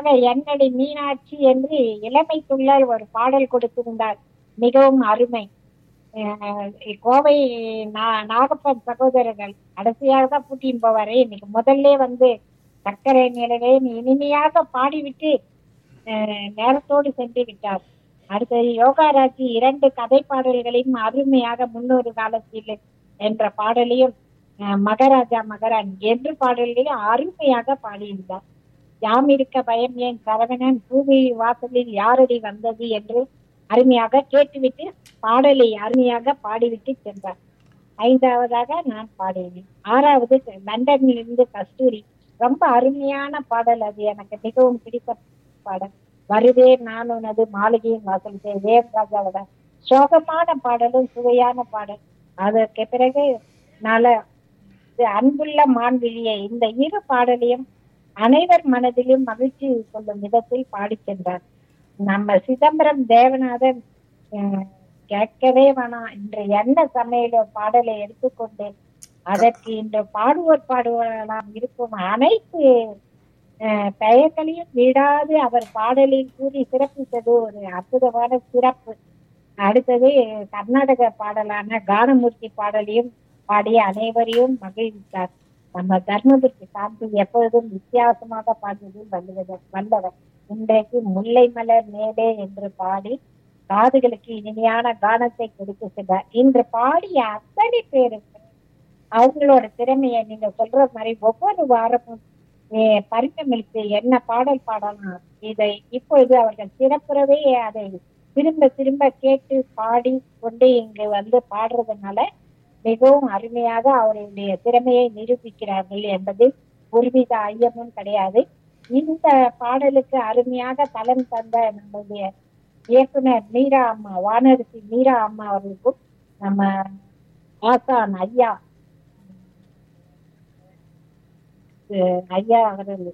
அற்புதமாக என்னடி மீனாட்சி என்று இளமைக்குள்ள ஒரு பாடல் கொடுத்திருந்தார் மிகவும் அருமை அஹ் கோவை நா- நாகப்பன் சகோதரர்கள் கடைசியாக தான் கூட்டின்னு போவாரு இன்னைக்கு முதல்ல வந்து சர்க்கரை நிலவே இனிமையாக பாடிவிட்டு அஹ், நேரத்தோடு சென்று விட்டார் அடுத்தது யோகாராஜி இரண்டு கதை பாடல்களையும் அருமையாக முன்னொரு காலத்தில் என்ற பாடலையும் அஹ், மகாராஜா மகாராணி என்று பாடல்களையும் அருமையாக பாடியிருந்தார் யாம் இருக்க பயம் ஏன் சரவணன் பூமி வாசலில் யாரடி வந்தது என்று அருமையாக கேட்டுவிட்டு பாடலை அருமையாக பாடிவிட்டு சென்றார் ஐந்தாவதாக நான் பாடினேன் ஆறாவது லண்டனில் இருந்து கஸ்தூரி ரொம்ப அருமையான பாடல் அது எனக்கு மிகவும் பிடித்த பாடல் வருதே நான் உனது மாளிகையின் வாசல் தேவராஜாவோட சோகமான பாடலும் சுவையான பாடல் அதற்கு பிறகு நல்ல இது அன்புள்ள மான்விழியை இந்த இரு பாடலையும் அனைவர் மனதிலும் மகிழ்ச்சி கொள்ளும் விதத்தில் பாடி சென்றார் நம்ம சிதம்பரம் தேவநாதன் அஹ், கேட்கவே வேணாம் இன்று என்ன சமையல பாடலை எடுத்துக்கொண்டு அதற்கு இன்று பாடுவோர் பாடுவலாம் இருக்கும் அனைத்து அஹ், பெயர்களையும் விடாது அவர் பாடலில் கூறி சிறப்பித்தது ஒரு அற்புதமான சிறப்பு அடுத்தது கர்நாடக பாடலான கானமூர்த்தி பாடலையும் பாடிய அனைவரையும் மகிழ்வித்தார் நம்ம தர்மபுரி சாந்தி எப்பொழுதும் வித்தியாசமாக பாடுவதில் வல்லுவர் வல்லவர் இன்றைக்கு முல்லை மலர் மேலே என்று பாடி காதுகளுக்கு இனிமையான கானத்தை கொடுத்து சென்றார் இன்று பாடிய அத்தனை பேருக்கு அவங்களோட திறமையை நீங்க சொல்ற மாதிரி ஒவ்வொரு வாரமும் அஹ், பரிசமளித்து என்ன பாடல் பாடலாம் இதை இப்பொழுது அவர்கள் சிறப்புறவே அதை திரும்ப திரும்ப கேட்டு பாடி கொண்டு இங்கு வந்து பாடுறதுனால மிகவும் அருமையாக அவருடைய திறமையை நிரூபிக்கிறார்கள் என்பது ஒருவித ஐயமும் கிடையாது இந்த பாடலுக்கு அருமையாக தலம் தந்த நம்முடைய இயக்குனர் மீரா அம்மா வானரசி மீரா அம்மா அவர்களுக்கும் நம்ம ஆசான் ஐயா அஹ் ஐயா அவர்கள்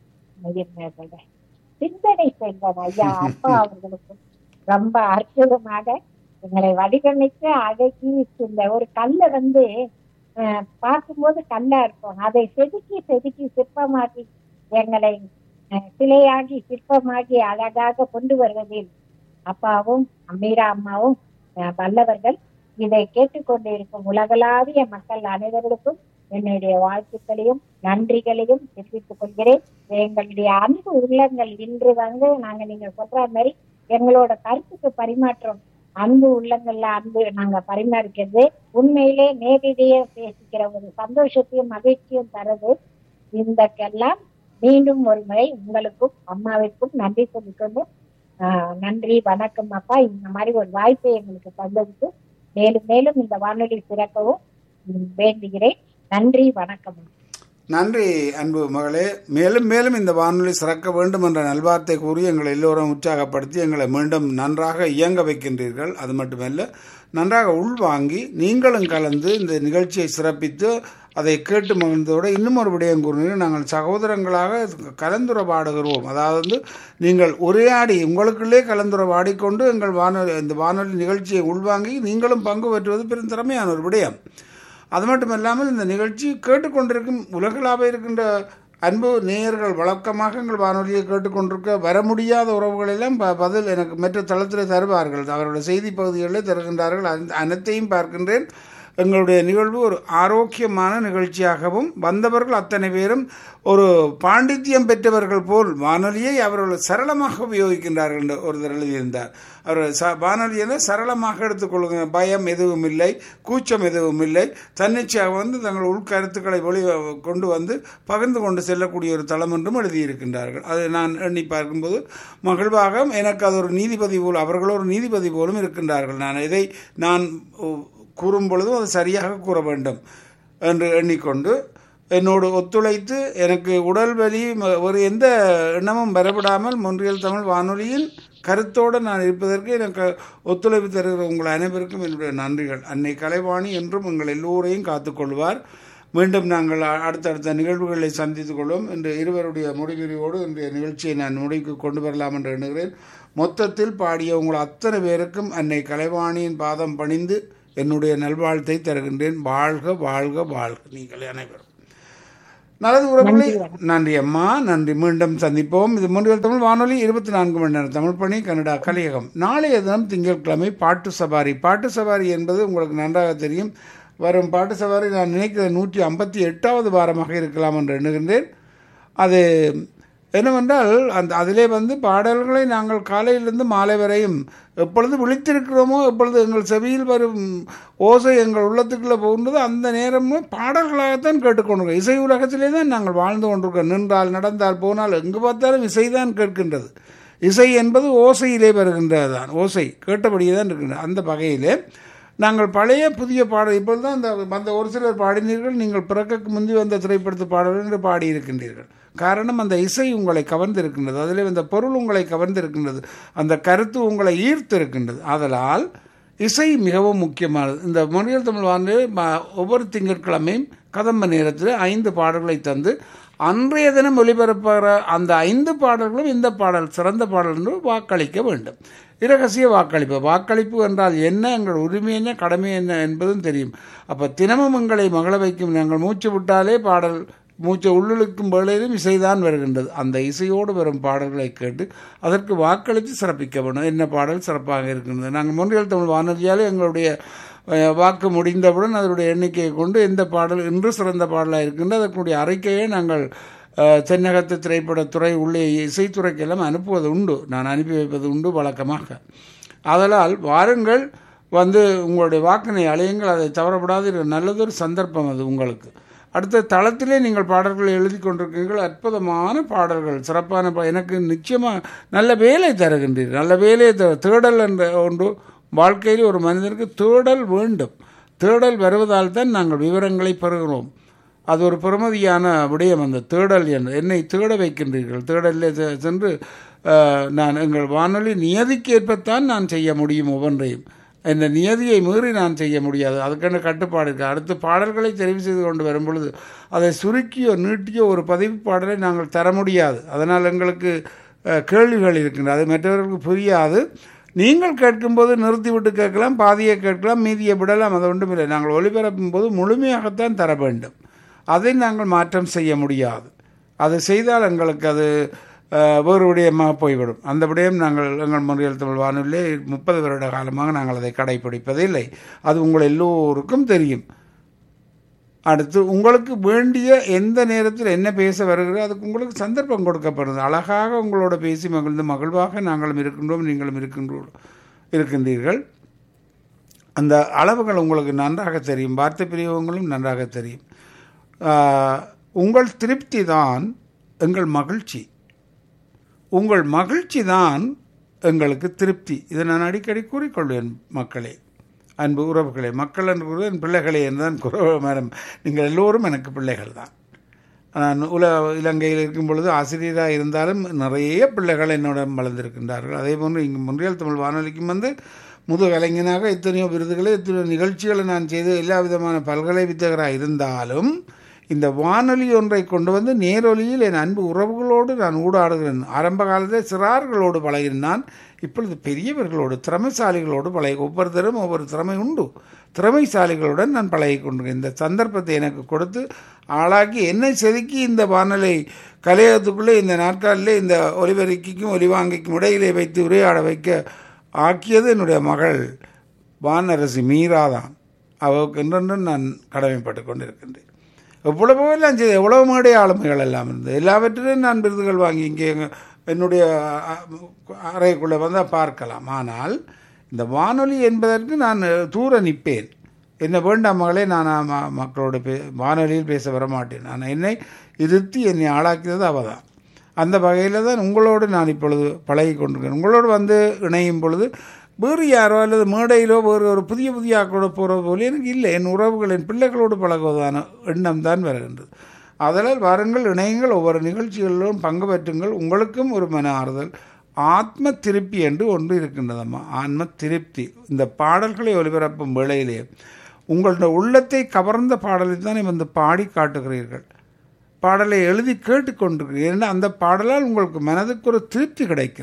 என்ன சொல்றேன் சிந்தனை செல்வன் ஐயா அப்பா அவர்களுக்கும் ரொம்ப அற்புதமாக எங்களை வடிவமைத்து அழகி இந்த ஒரு கல்லை வந்து அஹ், பார்க்கும்போது கல்லா இருக்கும் அதை செதுக்கி செதுக்கி சிற்பமாக்கி எங்களை அஹ், சிலையாகி சிற்பமாகி அழகாக கொண்டு வருவதில் அப்பாவும் மீரா அம்மாவும் அஹ், வல்லவர்கள் இதை கேட்டுக்கொண்டிருக்கும் உலகளாவிய மக்கள் அனைவர்களுக்கும் என்னுடைய வாழ்த்துக்களையும் நன்றிகளையும் தெரிவித்துக் கொள்கிறேன் எங்களுடைய அன்பு உள்ளங்கள் இன்று வந்து நாங்க நீங்க சொல்ற மாதிரி எங்களோட கருத்துக்கு பரிமாற்றம் அன்பு உள்ளங்கள்ல அன்பு நாங்க பரிமாறிக்கிறது உண்மையிலே நேரடியே பேசிக்கிற ஒரு சந்தோஷத்தையும் மகிழ்ச்சியும் தருது இதற்கெல்லாம் மீண்டும் ஒரு முறை உங்களுக்கும் அம்மாவிற்கும் நன்றி சொல்லிக்கொண்டு ஆஹ், நன்றி வணக்கம் அப்பா இந்த மாதிரி ஒரு வாய்ப்பை எங்களுக்கு தந்ததுக்கு மேலும் மேலும் இந்த வானொலி சிறக்கவும் ம், வேண்டுகிறேன் நன்றி வணக்கம் நன்றி அன்பு மகளே மேலும் மேலும் இந்த வானொலி சிறக்க வேண்டும் என்ற நல்வார்த்தை கூறி எங்களை எல்லோரும் உற்சாகப்படுத்தி எங்களை மீண்டும் நன்றாக இயங்க வைக்கின்றீர்கள் அது மட்டுமல்ல நன்றாக உள்வாங்கி நீங்களும் கலந்து இந்த நிகழ்ச்சியை சிறப்பித்து அதை கேட்டு மகிழ்ந்ததோடு இன்னும் ஒரு விடயம் கூறினீர்கள் நாங்கள் சகோதரங்களாக கலந்துரையாடுகிறோம் அதாவது வந்து நீங்கள் உரையாடி உங்களுக்குள்ளே கலந்துரையாடிக்கொண்டு எங்கள் வானொலி இந்த வானொலி நிகழ்ச்சியை உள்வாங்கி நீங்களும் பங்கு பெற்றுவது பெரும் திறமையான ஒரு விடயம் அது மட்டும் இல்லாமல் இந்த நிகழ்ச்சி கேட்டுக்கொண்டிருக்கும் உலகளாக இருக்கின்ற அன்பு நேயர்கள் வழக்கமாக எங்கள் வானொலியை கேட்டுக்கொண்டிருக்க வர முடியாத உறவுகள் எல்லாம் ப- பதில் எனக்கு மற்ற தளத்தில் தருவார்கள் அவருடைய செய்தி பகுதிகளில் தருகின்றார்கள் அந்த அனைத்தையும் பார்க்கின்றேன் எங்களுடைய நிகழ்வு ஒரு ஆரோக்கியமான நிகழ்ச்சியாகவும் வந்தவர்கள் அத்தனை பேரும் ஒரு பாண்டித்யம் பெற்றவர்கள் போல் வானொலியை அவர்கள் சரளமாக உபயோகிக்கின்றார்கள் என்று ஒருத்தர் எழுதியிருந்தார் அவர் ச வானொலியை சரளமாக எடுத்துக்கொள்ளுங்க பயம் எதுவும் இல்லை கூச்சம் எதுவும் இல்லை தன்னிச்சையாக வந்து தங்கள் உள்கருத்துக்களை வெளி கொண்டு வந்து பகிர்ந்து கொண்டு செல்லக்கூடிய ஒரு தளம் என்றும் எழுதியிருக்கின்றார்கள் அதை நான் எண்ணி பார்க்கும்போது மகிழ்வாக எனக்கு அது ஒரு நீதிபதி போல் அவர்கள் ஒரு நீதிபதி போலும் இருக்கின்றார்கள் நான் இதை நான் உ- கூறும் பொழுதும் அது சரியாக கூற வேண்டும் என்று எண்ணிக்கொண்டு என்னோடு ஒத்துழைத்து எனக்கு உடல் வலி ம- ஒரு எந்த எண்ணமும் வரவிடாமல் மொன்றியல் தமிழ் வானொலியின் கருத்தோடு நான் இருப்பதற்கு எனக்கு ஒத்துழைப்பு தருகிற உங்கள் அனைவருக்கும் என்னுடைய நன்றிகள் அன்னை கலைவாணி என்றும் எங்கள் எல்லோரையும் காத்துக்கொள்வார் மீண்டும் நாங்கள் அ- அடுத்தடுத்த நிகழ்வுகளை சந்தித்துக் கொள்வோம் என்று இருவருடைய முடிவுரையோடு இன்றைய நிகழ்ச்சியை நான் முடிவுக்கு கொண்டு வரலாம் என்று எண்ணுகிறேன் மொத்தத்தில் பாடிய உங்கள் அத்தனை பேருக்கும் அன்னை கலைவாணியின் பாதம் பணிந்து என்னுடைய நல்வாழ்த்தை தருகின்றேன் வாழ்க வாழ்க வாழ்க நீங்கள் அனைவரும் நல்லது உறவுகளே நன்றி அம்மா நன்றி மீண்டும் சந்திப்போம் இது மூன்றில் தமிழ் வானொலி இருபத்தி நான்கு மணி நேரம் தமிழ் பணி கனடா கலியகம் நாளைய தினம் திங்கட்கிழமை பாட்டு சவாரி பாட்டு சவாரி என்பது உங்களுக்கு நன்றாக தெரியும் வரும் பாட்டு சவாரி நான் நினைக்கிறது நூற்றி ஐம்பத்தி எட்டாவது வாரமாக இருக்கலாம் என்று எண்ணுகின்றேன் அது என்னவென்றால் அந்த அதிலே வந்து பாடல்களை நாங்கள் காலையிலிருந்து மாலை வரையும் எப்பொழுது விழித்திருக்கிறோமோ எப்பொழுது எங்கள் செவியில் வரும் ஓசை எங்கள் உள்ளத்துக்குள்ளே போகின்றது அந்த நேரமும் பாடல்களாகத்தான் கேட்டுக்கொண்டிருக்கோம் இசை உலகத்திலே தான் நாங்கள் வாழ்ந்து கொண்டிருக்கோம் நின்றால் நடந்தால் போனால் எங்கு பார்த்தாலும் இசைதான் கேட்கின்றது இசை என்பது ஓசையிலே வருகின்றது தான் ஓசை கேட்டபடியே தான் இருக்கின்றது அந்த வகையிலே நாங்கள் பழைய புதிய பாடல் இப்பொழுது தான் அந்த அந்த ஒரு சிலர் பாடினீர்கள் நீங்கள் பிறக்கக்கு முந்தி வந்த திரைப்படத்து பாடல்கள் என்று பாடியிருக்கின்றீர்கள் காரணம் அந்த இசை உங்களை கவர்ந்திருக்கின்றது அதில் அந்த பொருள் உங்களை கவர்ந்திருக்கின்றது அந்த கருத்து உங்களை ஈர்த்து இருக்கின்றது ஆதலால் இசை மிகவும் முக்கியமானது இந்த மொழியல் தமிழ் வானொலி ம- ஒவ்வொரு திங்கட்கிழமையும் கதம்ப நேரத்தில் ஐந்து பாடல்களை தந்து அன்றைய தினம் ஒளிபரப்புகிற அந்த ஐந்து பாடல்களும் இந்த பாடல் சிறந்த பாடல் என்று வாக்களிக்க வேண்டும் இரகசிய வாக்களிப்பு வாக்களிப்பு என்றால் என்ன எங்கள் உரிமை என்ன கடமை என்ன என்பதும் தெரியும் அப்போ தினமும் எங்களை மகள வைக்கும் நாங்கள் மூச்சு விட்டாலே பாடல் மூச்சை உள்ளிழுக்கும் வேளையிலும் இசைதான் வருகின்றது அந்த இசையோடு வரும் பாடல்களை கேட்டு அதற்கு வாக்களித்து சிறப்பிக்க வேண்டும் என்ன பாடல் சிறப்பாக இருக்கின்றது நாங்கள் முன்றியல் தமிழ் வானொலியால் எங்களுடைய அஹ், வாக்கு முடிந்தவுடன் அதனுடைய எண்ணிக்கையை கொண்டு எந்த பாடல் இன்று சிறந்த பாடலாக இருக்கின்றது அதற்குடைய அறிக்கையை நாங்கள் அஹ், தென்னகத்து திரைப்படத்துறை உள்ளே இசைத்துறைக்கெல்லாம் அனுப்புவது உண்டு நான் அனுப்பி வைப்பது உண்டு வழக்கமாக ஆதலால் வாருங்கள் வந்து உங்களுடைய வாக்கினை அலையுங்கள் அதை தவறப்படாது இது நல்லதொரு சந்தர்ப்பம் அது உங்களுக்கு அடுத்த தளத்திலே நீங்கள் பாடல்களை எழுதி கொண்டிருக்கீர்கள் அற்புதமான பாடல்கள் சிறப்பான பா- எனக்கு நிச்சயமாக நல்ல வேலை தருகின்றீர்கள் நல்ல வேலையை தரு தேடல் என்ற ஒன்று வாழ்க்கையில் ஒரு மனிதனுக்கு தேடல் வேண்டும் தேடல் வருவதால் தான் நாங்கள் விவரங்களை பெறுகிறோம் அது ஒரு பெருமதியான விடயம் அந்த தேடல் என்று என்னை தேட வைக்கின்றீர்கள் தேடலில் செ- சென்று அஹ், நான் எங்கள் வானொலி நியதிக்கேற்பத்தான் நான் செய்ய முடியும் ஒவ்வொன்றையும் இந்த நியதியை மீறி நான் செய்ய முடியாது அதுக்கான கட்டுப்பாடு இருக்குது அடுத்து பாடல்களை தெரிவு செய்து கொண்டு வரும் பொழுது அதை சுருக்கியோ நீட்டியோ ஒரு பதிவு பாடலை நாங்கள் தர முடியாது அதனால் எங்களுக்கு அஹ், கேள்விகள் இருக்கின்றன அது மற்றவர்களுக்கு புரியாது நீங்கள் கேட்கும்போது நிறுத்திவிட்டு கேட்கலாம் பாதியை கேட்கலாம் மீதியை விடலாம் அது ஒன்றும் இல்லை நாங்கள் ஒளிபரப்பும் போது முழுமையாகத்தான் தர வேண்டும் அதை நாங்கள் மாற்றம் செய்ய முடியாது அது செய்தால் எங்களுக்கு அது அஹ், வேறு விடயமாக போய்விடும் அந்த விடயம் நாங்கள் எங்கள் முறையில் தமிழ் வானொலியிலே முப்பது வருட காலமாக நாங்கள் அதை கடைபிடிப்பதில்லை அது உங்கள் எல்லோருக்கும் தெரியும் அடுத்து உங்களுக்கு வேண்டிய எந்த நேரத்தில் என்ன பேச வருகிறோ அதுக்கு உங்களுக்கு சந்தர்ப்பம் கொடுக்கப்படுது அழகாக உங்களோட பேசி மகிழ்ந்து மகிழ்வாக நாங்களும் இருக்கின்றோம் நீங்களும் இருக்கின்றோம் இருக்கின்றீர்கள் அந்த அளவுகள் உங்களுக்கு நன்றாக தெரியும் வார்த்தை பிரிவுகளும் நன்றாக தெரியும் ஆஹ், உங்கள் திருப்தி தான் எங்கள் மகிழ்ச்சி உங்கள் மகிழ்ச்சி தான் எங்களுக்கு திருப்தி இதை நான் அடிக்கடி கூறிக்கொள்வேன் மக்களே அன்பு உறவுகளே மக்கள் என்று கூறுவது என் பிள்ளைகளே என்றுதான் குறவு மேடம் நீங்கள் எல்லோரும் எனக்கு பிள்ளைகள் தான் நான் உல இலங்கையில் இருக்கும் பொழுது ஆசிரியராக இருந்தாலும் நிறைய பிள்ளைகள் என்னோட வளர்ந்திருக்கின்றார்கள் அதே போன்று இங்கு முன்றியல் தமிழ் வானொலிக்கும் வந்து முதுகலைஞனாக எத்தனையோ விருதுகளை எத்தனையோ நிகழ்ச்சிகளை நான் செய்து எல்லா விதமான பல்கலை வித்தகராக இருந்தாலும் இந்த வானொலி ஒன்றை கொண்டு வந்து நேரொலியில் என் அன்பு உறவுகளோடு நான் ஊடாடுகிறேன் ஆரம்ப காலத்தில் சிறார்களோடு பழகினேன் நான் இப்பொழுது பெரியவர்களோடு திறமைசாலிகளோடு பழகி ஒவ்வொருத்தரும் ஒவ்வொரு திறமை உண்டு திறமைசாலிகளுடன் நான் பழகி கொண்டிருக்கேன் இந்த சந்தர்ப்பத்தை எனக்கு கொடுத்து ஆளாக்கி என்னை செதுக்கி இந்த வானொலி கலையகத்துக்குள்ளே இந்த நாட்காலிலே இந்த ஒலிபெருக்கிக்கும் ஒலிவாங்கிக்கும் இடையிலே வைத்து உரையாட வைக்க ஆக்கியது என்னுடைய மகள் வானரசி மீரா தான் அவருக்கு என்றென்றும் நான் கடமைப்பட்டு கொண்டிருக்கின்றேன் எவ்வளவோ எல்லாம் செய்து எவ்வளவு மேடை ஆளுமைகள் எல்லாம் இருந்தது எல்லாவற்றிலும் நான் விருதுகள் வாங்கி இங்கே எங்க- என்னுடைய அ, அறைக்குள்ளே வந்தால் பார்க்கலாம் ஆனால் இந்த வானொலி என்பதற்கு நான் தூர நிற்பேன் என்ன வேண்டாம் மகளே நான் ம- மக்களோடு பே வானொலியில் பேச வரமாட்டேன் நான் என்னை இருத்தி என்னை ஆளாக்கியது அவள் தான் அந்த வகையில் தான் உங்களோடு நான் இப்பொழுது பழகி கொண்டிருக்கேன் உங்களோடு வந்து இணையும் பொழுது வேறு யாரோ அல்லது மேடையிலோ வேறு ஒரு புதிய புதிய ஆக்களோட போகிறது போல எனக்கு இல்லை என் உறவுகள் என் பிள்ளைகளோடு பழகுவதான எண்ணம் தான் வருகின்றது அதனால் வாருங்கள் இணையுங்கள் ஒவ்வொரு நிகழ்ச்சிகளிலும் பங்கு பெற்றுங்கள் உங்களுக்கும் ஒரு மன ஆறுதல் ஆத்ம திருப்தி என்று ஒன்று இருக்கின்றதம்மா ஆன்ம திருப்தி இந்த பாடல்களை ஒலிபரப்பும் வேளையிலே உங்களுடைய உள்ளத்தை கவர்ந்த பாடலை தானே வந்து பாடி காட்டுகிறீர்கள் பாடலை எழுதி கேட்டுக்கொண்டிருக்கிறீர்கள் ஏன்னா அந்த பாடலால் உங்களுக்கு மனதுக்கு ஒரு திருப்தி கிடைக்கின்றது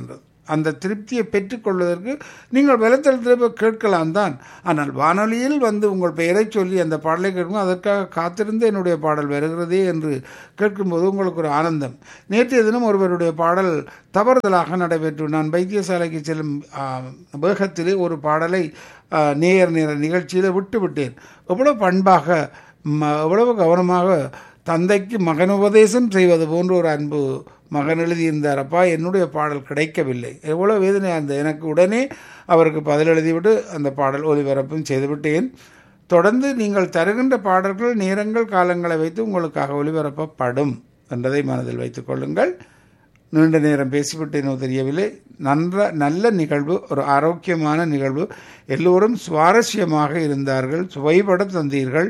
அந்த திருப்தியை பெற்றுக்கொள்வதற்கு நீங்கள் வலைத்தளத்தில் கேட்கலாம் தான் ஆனால் வானொலியில் வந்து உங்கள் பெயரை சொல்லி அந்த பாடலை கேட்கும் அதற்காக காத்திருந்து என்னுடைய பாடல் வருகிறதே என்று கேட்கும்போது உங்களுக்கு ஒரு ஆனந்தம் நேற்றைய தினம் ஒருவருடைய பாடல் தவறுதலாக நடைபெற்று நான் வைத்தியசாலைக்கு செல்லும் வேகத்திலே ஒரு பாடலை நேர் நேர நிகழ்ச்சியில் விட்டுவிட்டேன் எவ்வளவு பண்பாக எவ்வளவு கவனமாக தந்தைக்கு மகன் உபதேசம் செய்வது போன்ற ஒரு அன்பு மகன் எழுதியிருந்தார் அப்பா என்னுடைய பாடல் கிடைக்கவில்லை எவ்வளோ வேதனையாக இருந்தது எனக்கு உடனே அவருக்கு பதில் எழுதிவிட்டு அந்த பாடல் ஒலிபரப்பும் செய்துவிட்டேன் தொடர்ந்து நீங்கள் தருகின்ற பாடல்கள் நேரங்கள் காலங்களை வைத்து உங்களுக்காக ஒலிபரப்பப்படும் என்பதை மனதில் வைத்துக் கொள்ளுங்கள் நீண்ட நேரம் பேசிவிட்டேனோ தெரியவில்லை நன்ற நல்ல நிகழ்வு ஒரு ஆரோக்கியமான நிகழ்வு எல்லோரும் சுவாரஸ்யமாக இருந்தார்கள் சுவைபட தந்தீர்கள்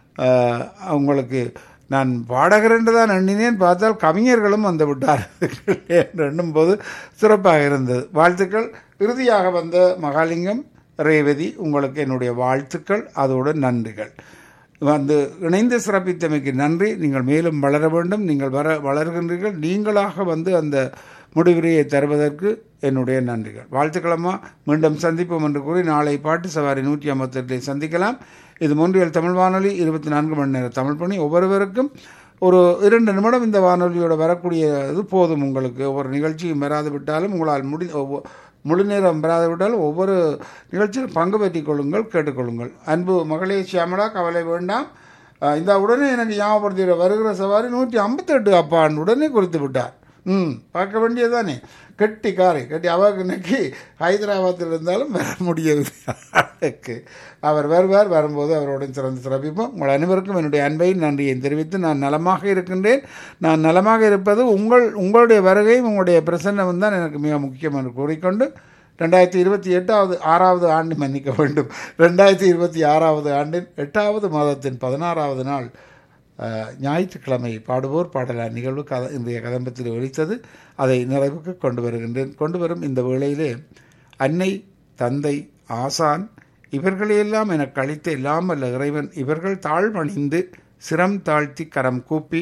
அவங்களுக்கு நான் பாடகர் என்று தான் எண்ணினேன் பார்த்தால் கவிஞர்களும் வந்து விட்டார்கள் என்று எண்ணும்போது சிறப்பாக இருந்தது வாழ்த்துக்கள் இறுதியாக வந்த மகாலிங்கம் ரேவதி உங்களுக்கு என்னுடைய வாழ்த்துக்கள் அதோடு நன்றிகள் வந்து இணைந்து சிறப்பித்தமைக்கு நன்றி நீங்கள் மேலும் வளர வேண்டும் நீங்கள் வர வளர்கின்றீர்கள் நீங்களாக வந்து அந்த முடிவுரையை தருவதற்கு என்னுடைய நன்றிகள் வாழ்த்துக்களம்மா மீண்டும் சந்திப்போம் என்று கூறி நாளை பாட்டு சவாரி நூற்றி ஐம்பத்தெட்டில் சந்திக்கலாம் இது மூன்றியல் தமிழ் வானொலி இருபத்தி நான்கு மணி நேரம் தமிழ் பணி ஒவ்வொருவருக்கும் ஒரு இரண்டு நிமிடம் இந்த வானொலியோட வரக்கூடிய இது போதும் உங்களுக்கு ஒவ்வொரு நிகழ்ச்சியும் வராது விட்டாலும் உங்களால் முடி முழு நேரம் பெறாது விட்டாலும் ஒவ்வொரு நிகழ்ச்சியில் பங்கு பெற்றிக் கொள்ளுங்கள் கேட்டுக்கொள்ளுங்கள் அன்பு மகளே சியாமலா கவலை வேண்டாம் இந்த உடனே எனக்கு ஞாபகப்படுத்திட வருகிற சவாரி நூற்றி ஐம்பத்தெட்டு அப்பான் உடனே குறித்து விட்டார் ம் பார்க்க வேண்டியதானே கெட்டி காரை கட்டி அவருக்கு இன்னைக்கு ஹைதராபாத்தில் இருந்தாலும் வர முடியவில்லை அவர் வருவார் வரும்போது அவருடன் சிறந்து சிறப்பிப்போம் உங்கள் அனைவருக்கும் என்னுடைய அன்பையும் நன்றியை தெரிவித்து நான் நலமாக இருக்கின்றேன் நான் நலமாக இருப்பது உங்கள் உங்களுடைய வருகையும் உங்களுடைய பிரசன்னம் தான் எனக்கு மிக முக்கியம் என்று கூறிக்கொண்டு ரெண்டாயிரத்தி இருபத்தி எட்டாவது ஆறாவது ஆண்டு மன்னிக்க வேண்டும் ரெண்டாயிரத்தி இருபத்தி ஆறாவது ஆண்டின் எட்டாவது மாதத்தின் பதினாறாவது நாள் ஞாயிற்றுக்கிழமை பாடுவோர் பாடலார் நிகழ்வு கத இன்றைய கதம்பத்தில் ஒலித்தது அதை நிறைவுக்கு கொண்டு வருகின்றேன் கொண்டு வரும் இந்த வேளையிலே அன்னை தந்தை ஆசான் இவர்களையெல்லாம் எனக்கு அளித்த இல்லாமல் இறைவன் இவர்கள் தாழ்வணிந்து சிரம் தாழ்த்தி கரம் கூப்பி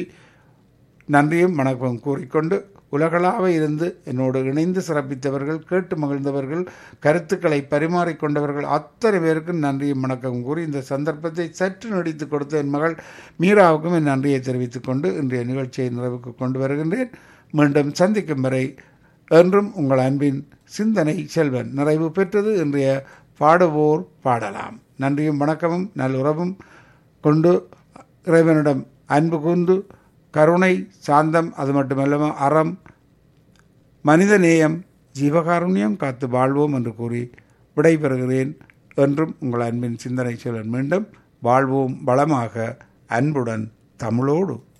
நன்றியும் வணக்கம் கூறிக்கொண்டு உலகளாக இருந்து என்னோடு இணைந்து சிறப்பித்தவர்கள் கேட்டு மகிழ்ந்தவர்கள் கருத்துக்களை பரிமாறிக்கொண்டவர்கள் அத்தனை பேருக்கும் நன்றியும் வணக்கம் கூறி இந்த சந்தர்ப்பத்தை சற்று நடித்து கொடுத்த என் மகள் மீராவுக்கும் என் நன்றியை தெரிவித்துக் கொண்டு இன்றைய நிகழ்ச்சியை நிறைவுக்கு கொண்டு வருகின்றேன் மீண்டும் சந்திக்கும் வரை என்றும் உங்கள் அன்பின் சிந்தனை செல்வன் நிறைவு பெற்றது இன்றைய பாடுவோர் பாடலாம் நன்றியும் வணக்கமும் நல்லுறவும் கொண்டு இறைவனிடம் அன்பு கூர்ந்து கருணை சாந்தம் அது மட்டுமல்லாம அறம் மனித நேயம் ஜீவகாருண்யம் காத்து வாழ்வோம் என்று கூறி விடைபெறுகிறேன் என்றும் உங்கள் அன்பின் சிந்தனை செல்வன் மீண்டும் வாழ்வோம் வளமாக அன்புடன் தமிழோடு